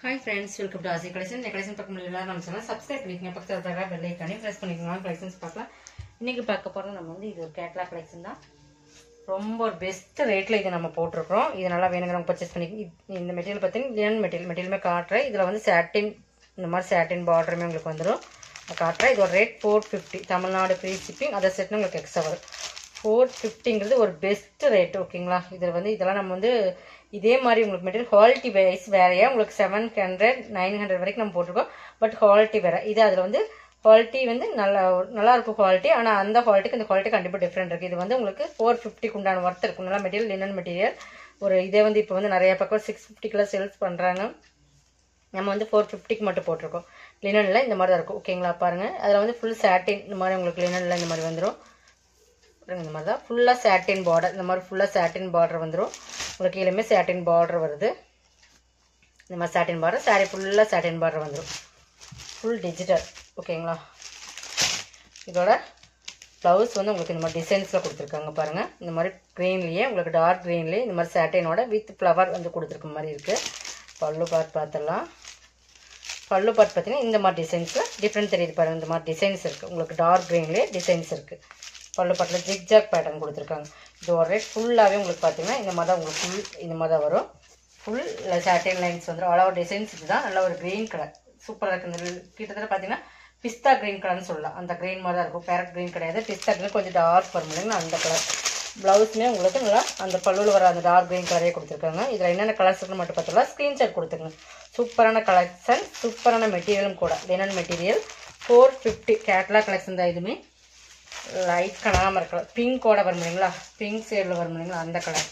hi friends welcome to Aasi collection இந்த collection பார்க்க முடியல நம்ம சேனல் சப்ஸ்கிரைப் பண்ணிக்கங்க பக்கத்தில் தர பெல் ஐக்கானே ப்ரெஸ் பண்ணிக்கோங்க கலெக்ஷன்ஸ் பார்க்கலாம் இன்னைக்கு பார்க்க போகிறது நம்ம வந்து இது ஒரு கேட்லாக் கலெக்ஷன் தான் ரொம்ப ஒரு பெஸ்ட் ரேட்டில் இது நம்ம போட்டிருக்கிறோம் இது நல்லா வேணுங்கிறவங்க பர்ச்சேஸ் பண்ணி இந்த மெட்டீரியல் பார்த்தீங்கன்னா லியன் மெட்டீரியல் மெட்டீரியலுமே காட்டுறேன் இதில் வந்து சாட்டின் இந்த மாதிரி சாட்டின் பார்டருமே உங்களுக்கு வந்துடும் காட்டுறேன் இதோட rate four fifty Tamil Nadu free shipping அதை செட்னு உங்களுக்கு எக்ஸ்ட்ரா வரும் ஃபோர் ஃபிஃப்டிங்கிறது ஒரு பெஸ்ட் ரேட் ஓகேங்களா இதில் வந்து இதெல்லாம் நம்ம வந்து இதே மாதிரி உங்களுக்கு மெட்டீரியல் குவாலிட்டி வைஸ் வேறையா உங்களுக்கு செவன் ஹண்ட்ரட் நைன் ஹண்ட்ரட் வரைக்கும் நம்ம போட்டிருக்கோம் பட் குவாலிட்டி வேறு இது அதில் வந்து குவாலிட்டி வந்து நல்லா நல்லா இருக்கும் குவாலிட்டி ஆனால் அந்த குவாலிட்டிக்கு இந்த குவாலிட்டி கண்டிப்பாக டிஃப்ரெண்ட் இருக்குது இது வந்து உங்களுக்கு ஃபோர் ஃபிஃப்டிக்கு உண்டான ஒர்த் இருக்கும் நல்லா மெட்டீரியல் லினன் மெட்டீரியல் ஒரு இதே வந்து இப்போ வந்து நிறைய பக்கம் சிக்ஸ் ஃபிஃப்டிக்கெலாம் சேல்ஸ் பண்ணுறாங்க நம்ம வந்து ஃபோர் ஃபிஃப்டிக்கு மட்டும் போட்டிருக்கோம் லினனில் இந்த மாதிரி தான் இருக்கும் ஓகேங்களா பாருங்கள் அதில் வந்து ஃபுல் சாட்டின் இந்த மாதிரி உங்களுக்கு லினனில் இந்த மாதிரி வந்துடும் இந்த மாதிரி தான் ஃபுல்லாக சாட்டின் பார்டர் இந்த மாதிரி ஃபுல்லாக சாட்டின் பார்டர் வந்துடும் உங்களுக்கு கீழேயுமே சாட்டின் பார்டர் வருது இந்த மாதிரி சாட்டின் பார்டர் சாரீ ஃபுல்லாக சாட்டின் பார்டர் வந்துடும் ஃபுல் டிஜிட்டல் ஓகேங்களா இதோட ப்ளவுஸ் வந்து உங்களுக்கு இந்த மாதிரி டிசைன்ஸில் கொடுத்துருக்காங்க பாருங்கள் இந்த மாதிரி க்ரீன்லேயே உங்களுக்கு டார்க் க்ரீன்லேயே இந்த மாதிரி சாட்டினோட வித் ஃப்ளவர் வந்து கொடுத்துருக்க மாதிரி இருக்குது பல்லு பார்ட் பார்த்துடலாம் பல்லு பார்ட் பார்த்தீங்கன்னா இந்த மாதிரி டிசைன்ஸில் டிஃப்ரெண்ட் தெரியுது பாருங்கள் இந்த மாதிரி டிசைன்ஸ் இருக்குது உங்களுக்கு டார்க் க்ரீன்லேயே டிசைன்ஸ் இருக்குது பல்லு பாட்டில் ஜிக்ஜாக் பேட்டர்ன் கொடுத்துருக்காங்க இது ஒரு ரேட் ஃபுல்லாகவே உங்களுக்கு பார்த்தீங்கன்னா இந்த மாதிரி தான் உங்களுக்கு ஃபுல் இந்த மாதிரி தான் வரும் ஃபுல் சாட்டின் லைன்ஸ் வந்துடும் அவ்வளோ டிசைன்ஸ் இதுதான் நல்ல ஒரு க்ரீன் கலர் சூப்பராக இருக்குது இந்த கிட்டத்தட்ட பார்த்தீங்கன்னா பிஸ்தா க்ரீன் கலர்னு சொல்லலாம் அந்த க்ரீன் மாதிரி தான் இருக்கும் பேரட் க்ரீன் கிடையாது பிஸ்தா க்ரீன் கொஞ்சம் டார்க் வரும் இல்லைங்களா அந்த கலர் ப்ளவுஸுமே உங்களுக்கு நல்லா அந்த பல்லுவில் வர அந்த டார்க் க்ரீன் கலரே கொடுத்துருக்காங்க இதில் என்னென்ன கலர்ஸ் இருக்குன்னு மட்டும் பார்த்தோம்னா ஸ்க்ரீன்ஷாட் கொடுத்துருங்க சூப்பரான கலெக்ஷன் சூப்பரான மெட்டீரியலும் கூட linen material four fifty catalog collection தான் இதுவுமே லைட் கலராமல் இருக்கலாம் பிங்கோட வரும் இல்லைங்களா பிங்க் ஷேடில் வரும் இல்லைங்களா அந்த கலர்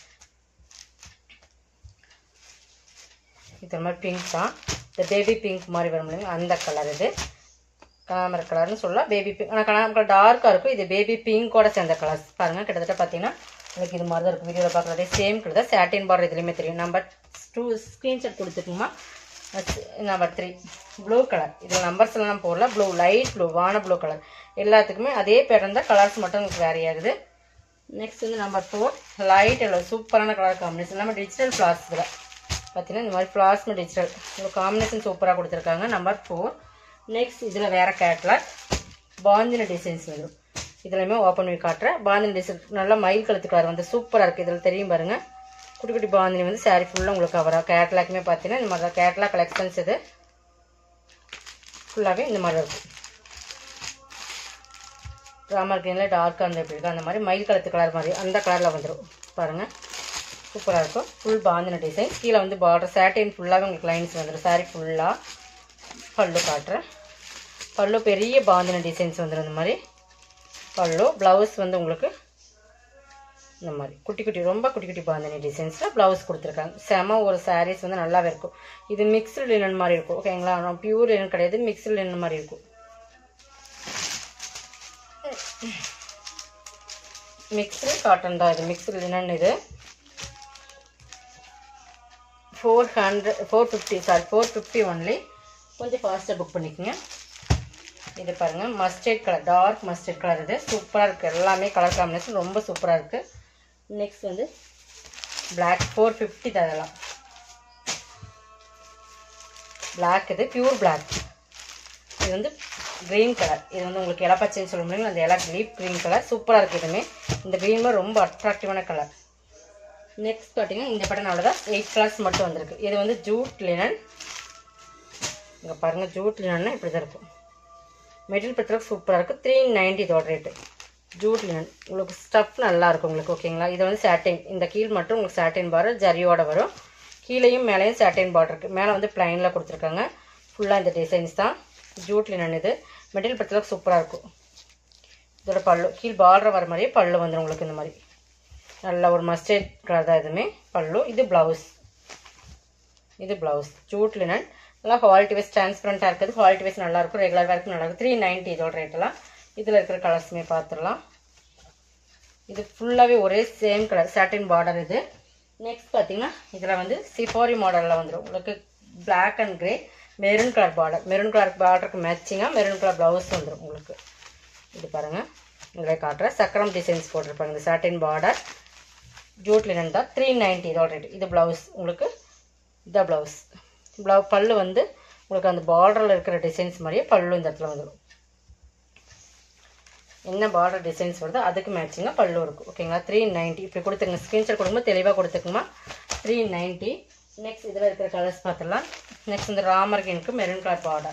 இது மாதிரி பிங்க் தான் இந்த பேபி பிங்க் மாதிரி வரும் இல்லைங்களா அந்த கலர் இது கனாமர கலர்னு சொல்லலாம் பேபி பிங்க் ஆனால் கனாமர கலர் டார்க்காக இருக்கும் இது பேபி பிங்கோட சேர்ந்த கலர்ஸ் பாருங்கள் கிட்டத்தட்ட பார்த்தீங்கன்னா உங்களுக்கு இது மாதிரி தான் இருக்கும் வீடியோவில் பார்க்குறதே சேம் கலர் தான் சாட்டின் பார்டர் இதுலேயுமே தெரியும் நம்பர் டூ ஸ்க்ரீன்ஷாட் கொடுத்துக்குமா நம்பர் த்ரீ ப்ளூ கலர் இதில் நம்பர்ஸ் எல்லாம் போடல ப்ளூ லைட் ப்ளூ வான ப்ளூ கலர் எல்லாத்துக்குமே அதே பேட்டர்ன் தான் கலர்ஸ் மட்டும் உங்களுக்கு வேரி ஆகுது நெக்ஸ்ட் வந்து நம்பர் ஃபோர் லைட் எல்லோ சூப்பரான கலர் காம்பினேஷன் இல்லாமல் டிஜிட்டல் ஃப்ளார்ஸ் இதில் பார்த்தீங்கன்னா இந்த மாதிரி ஃப்ளார்ஸ்மே டிஜிட்டல் உங்களுக்கு காம்பினேஷன் சூப்பராக கொடுத்துருக்காங்க நம்பர் ஃபோர் நெக்ஸ்ட் இதில் வேறு கேட்லாக் பாந்தின டிசைன்ஸ் வரும் இதுலையுமே ஓப்பன் பண்ணி காட்டுறேன் பாந்தின டிசைன் நல்லா மயில் கழுத்து கலர் வந்து சூப்பராக இருக்குது இதில் தெரியும் பாருங்கள் குட்டி குட்டி பாந்தினி வந்து சாரீ ஃபுல்லாக உங்களுக்கு கவர் ஆகும் கேட்லாக்குமே பார்த்தீங்கன்னா இந்த மாதிரி தான் கேட்லாக் கலெக்ஷன்ஸ் இது ஃபுல்லாகவே இந்த மாதிரி இருக்கும் ராமர் கிரீனில் டார்க்காக அந்த எப்படி இருக்கும் அந்த மாதிரி மயில் கலத்து கலர் மாதிரி அந்த கலரில் வந்துடும் பாருங்கள் சூப்பராக இருக்கும் ஃபுல் பாந்தின டிசைன் கீழே வந்து பார்டர் சாட்டின் ஃபுல்லாகவே உங்களுக்கு லைன்ஸ் வந்துடும் சாரீ ஃபுல்லாக பல்லு காட்டுறேன் பல்லு பெரிய பாந்தின டிசைன்ஸ் வந்துடும் இந்த மாதிரி பல்லு ப்ளவுஸ் வந்து உங்களுக்கு இந்த மாதிரி குட்டி குட்டி ரொம்ப குட்டி குட்டி பாந்தினி டிசைன்ஸில் ப்ளவுஸ் கொடுத்துருக்காங்க செம ஒரு சாரீஸ் வந்து நல்லாவே இருக்கும் இது மிக்ஸ்டு லினன் மாதிரி இருக்கும் ஓகேங்களா நான் பியூர் லினன் கிடையாது மிக்ஸ்டு லினன் மாதிரி இருக்கும் மிக்ஸ்டு காட்டன் தான் இது மிக்ஸ்டு லினன் இது four hundred four fifty saree four fifty only கொஞ்சம் ஃபாஸ்ட்டாக புக் பண்ணிக்கோங்க இது பாருங்கள் mustard colour dark mustard colour இது சூப்பராக இருக்குது எல்லாமே கலர் காம்பினேஷன் ரொம்ப சூப்பராக இருக்குது நெக்ஸ்ட் வந்து பிளாக் ஃபோர் ஃபிஃப்டி தரலாம் பிளாக் இது பியூர் பிளாக் இது வந்து க்ரீன் கலர் இது வந்து உங்களுக்கு இலை பச்சைன்னு சொல்ல முடியும் அந்த இலை லீப் க்ரீன் கலர் சூப்பராக இருக்குது இதுவுமே இந்த க்ரீன் மாதிரி ரொம்ப அட்ராக்டிவான கலர் நெக்ஸ்ட் பார்த்தீங்கன்னா இந்த பட்டன் அவ்வளோதான் எயிட் கலர்ஸ் மட்டும் வந்திருக்கு இது வந்து ஜூட் லினன் இங்கே பாருங்கள் ஜூட் லினன்னா இப்படி தான் இருக்கும் மெட்டீரியல் பொறுத்தளவுக்கு சூப்பராக இருக்குது த்ரீ நைன்ட்டி இதோட ரேட்டு ஜூட் லினன் உங்களுக்கு ஸ்டஃப் நல்லாயிருக்கும் உங்களுக்கு ஓகேங்களா இது வந்து சாட்டின் இந்த கீழ் மட்டும் உங்களுக்கு சாட்டின் பார்டர் ஜரியோட வரும் கீழேயும் மேலேயும் சாட்டின் பார்டர் இருக்குது மேலே வந்து ப்ளைனில் கொடுத்துருக்காங்க ஃபுல்லாக இந்த டிசைன்ஸ் தான் ஜூட் லினன் இது மெட்டீரியல் பொறுத்தளவுக்கு சூப்பராக இருக்கும் இதோட பல்லு கீழ் பார்டர் வர மாதிரியே பல்லு வந்துடும் உங்களுக்கு இந்த மாதிரி நல்ல ஒரு மஸ்டர்ட் கலர் தான் இதுவுமே பல்லு இது ப்ளவுஸ் இது ப்ளவுஸ் ஜூட் லினன் நல்லா குவாலிட்டி வைஸ் டிரான்ஸ்பரண்ட்டாக இருக்குது குவாலிட்டி வைஸ் நல்லாயிருக்கும் ரெகுலர் வேர்க்கும் நல்லாயிருக்கும் த்ரீ நைன்ட்டி இதோட ரேட்டெல்லாம் இதில் இருக்கிற கலர்ஸுமே பார்த்துடலாம் இது ஃபுல்லாகவே ஒரே சேம் கலர் சாட்டின் பார்டர் இது நெக்ஸ்ட் பார்த்தீங்கன்னா இதில் வந்து சிஃபாரி மாடலில் வந்துடும் உங்களுக்கு black and grey maroon colour border maroon colour பார்டருக்கு மேட்சிங்காக மெரூன் கலர் ப்ளவுஸ் வந்துடும் உங்களுக்கு இது பாருங்கள் இதில் காட்டுறேன் சக்கரம் டிசைன்ஸ் போட்டிருப்பாங்க இந்த சாட்டின் பார்டர் ஜூட் லினன் தான் த்ரீ நைன்ட்டி இதோட ரேட் இது ப்ளவுஸ் உங்களுக்கு இந்த ப்ளவுஸ் ப்ளவு பல்லு வந்து உங்களுக்கு அந்த பார்டரில் இருக்கிற டிசைன்ஸ் மாதிரியே பல்லு இந்த இடத்துல வந்துடும் என்ன பார்டர் டிசைன்ஸ் வருதோ அதுக்கு மேட்சிங்காக பல்லு இருக்கும் ஓகேங்களா த்ரீ நைன்ட்டி இப்படி கொடுத்துங்க ஸ்க்ரீன்ஷாட் கொடுக்கும்போது தெளிவாக கொடுத்துக்குமா த்ரீ நைன்ட்டி நெக்ஸ்ட் இதில் இருக்கிற கலர்ஸ் பார்த்துடலாம் நெக்ஸ்ட் இந்த ராமர் கிரீனுக்கு மெரூன் கலர் பார்டர்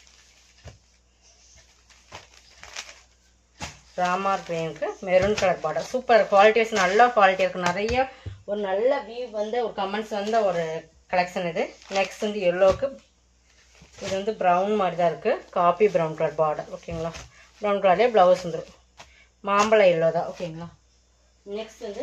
ராமர் கிரீனுக்கு maroon colour border super quality wise நல்ல குவாலிட்டி இருக்குது நிறைய ஒரு நல்ல வியூ வந்து ஒரு கமெண்ட்ஸ் வந்த ஒரு கலெக்ஷன் இது நெக்ஸ்ட் வந்து எல்லோவுக்கு இது வந்து ப்ரௌன் மாதிரி தான் இருக்குது காப்பி ப்ரௌன் கலர் பார்டர் ஓகேங்களா ப்ரௌன் கலர்லேயே ப்ளவுஸ் வந்துடும் மாம்பழம் எல்லோ தான் ஓகேங்களா நெக்ஸ்ட் வந்து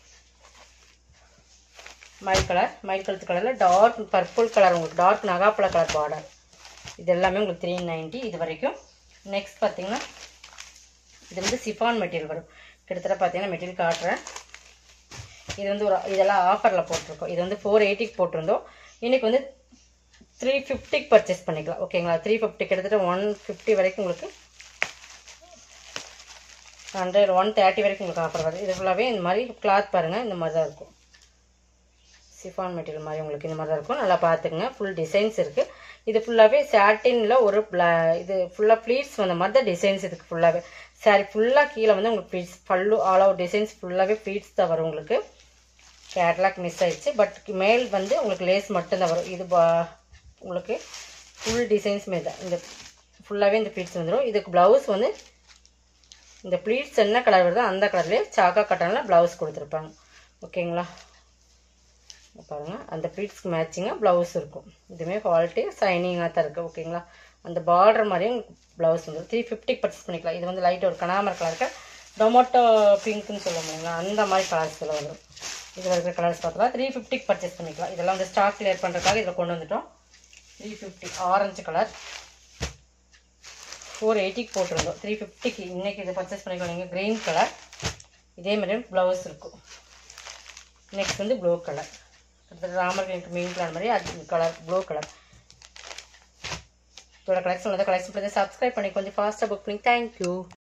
மயில் கலர் மயில் கழுத்து கலரில் டார்க் பர்பிள் கலர் உங்களுக்கு டார்க் நகாப்பழ கலர் பார்டர் இது எல்லாமே உங்களுக்கு த்ரீ நைன்ட்டி இது வரைக்கும் நெக்ஸ்ட் பார்த்தீங்கன்னா இது வந்து சிஃபான் மெட்டீரியல் வரும் கிட்டத்தட்ட பார்த்தீங்கன்னா மெட்டீரியல் காட்டுறேன் இது வந்து ஒரு இதெல்லாம் ஆஃபரில் போட்டிருக்கோம் இது வந்து ஃபோர் எயிட்டிக்கு போட்டிருந்தோம் இன்னைக்கு வந்து த்ரீ ஃபிஃப்டிக்கு பர்ச்சேஸ் பண்ணிக்கலாம் ஓகேங்களா த்ரீ ஃபிஃப்டி கிட்டத்தட்ட ஒன் ஃபிஃப்டி வரைக்கும் உங்களுக்கு ஹண்ட்ரட் ஒன் தேர்ட்டி வரைக்கும் உங்களுக்கு ஆஃபர் வருது இது ஃபுல்லாகவே இந்த மாதிரி கிளாத் பாருங்கள் இந்த மாதிரி தான் இருக்கும் சிஃபான் மெட்டீரியல் மாதிரி உங்களுக்கு இந்த மாதிரி தான் இருக்கும் நல்லா பார்த்துக்குங்க ஃபுல் டிசைன்ஸ் இருக்குது இது ஃபுல்லாகவே சாட்டினில் ஒரு bla- இது ஃபுல்லாக ப்ளீட்ஸ் வந்த மாதிரி தான் டிசைன்ஸ் இதுக்கு ஃபுல்லாகவே சாரி ஃபுல்லாக கீழே வந்து உங்களுக்கு ப்ளீட்ஸ் பல்லு ஆல் ஓவர் டிசைன்ஸ் ஃபுல்லாகவே ப்ளீட்ஸ் தான் வரும் உங்களுக்கு கேட்லாக் மிஸ் ஆயிடுச்சு பட் மேல் வந்து உங்களுக்கு லேஸ் மட்டும்தான் வரும் இது பா- உங்களுக்கு ஃபுல் டிசைன்ஸ் மாரி தான் இந்த ஃபுல்லாகவே இந்த ப்ளீட்ஸ் வந்துடும் இதுக்கு ப்ளவுஸ் வந்து இந்த ப்ளீட்ஸ் என்ன கலர் வருதோ அந்த கலர்லேயே சாக்கா கட்டனில் ப்ளவுஸ் கொடுத்துருப்பாங்க ஓகேங்களா இங்க பாருங்க அந்த ப்ளீட்ஸ்க்கு மேட்சிங்காக ப்ளவுஸ் இருக்கும் இதுவுமே குவாலிட்டி ஷைனிங்காக தான் இருக்குது ஓகேங்களா அந்த பார்டர் மாதிரியும் ப்ளவுஸ் வந்துடும் த்ரீ ஃபிஃப்டிக்கு பர்ச்சேஸ் பண்ணிக்கலாம் இது வந்து லைட் ஒரு கனாமர் கலருக்கு டொமேட்டோ பிங்க்னு சொல்ல முடியுங்களா அந்த மாதிரி கலர்ஸில் வந்துடும் இதில் இருக்கிற கலர்ஸ் பார்த்தலாம் த்ரீ ஃபிஃப்டிக்கு பர்ச்சேஸ் பண்ணிக்கலாம் இதெல்லாம் வந்து ஸ்டாக் கிளியர் பண்ணுறதுக்காக இதில் கொண்டு வந்துட்டோம் three fifty orange colour four எயிட்டிக்கு போட்டிருந்தோம் த்ரீ ஃபிஃப்டிக்கு இன்றைக்கி இதை பர்ச்சேஸ் பண்ணிக்கலாம் நீங்கள் க்ரீன் கலர் இதே மாதிரி ப்ளவுஸ் இருக்கும் நெக்ஸ்ட் வந்து ப்ளூ கலர் அடுத்தது ராமர் கிரீனுக்கு மீன் கலர் மாதிரி அது கலர் ப்ளூ கலர் இதோட கலெக்ஷன் வந்து கலெக்ஷன் பண்ணி சப்ஸ்கிரைப் பண்ணி கொஞ்சம் ஃபாஸ்ட்டாக புக் பண்ணி தேங்க்யூ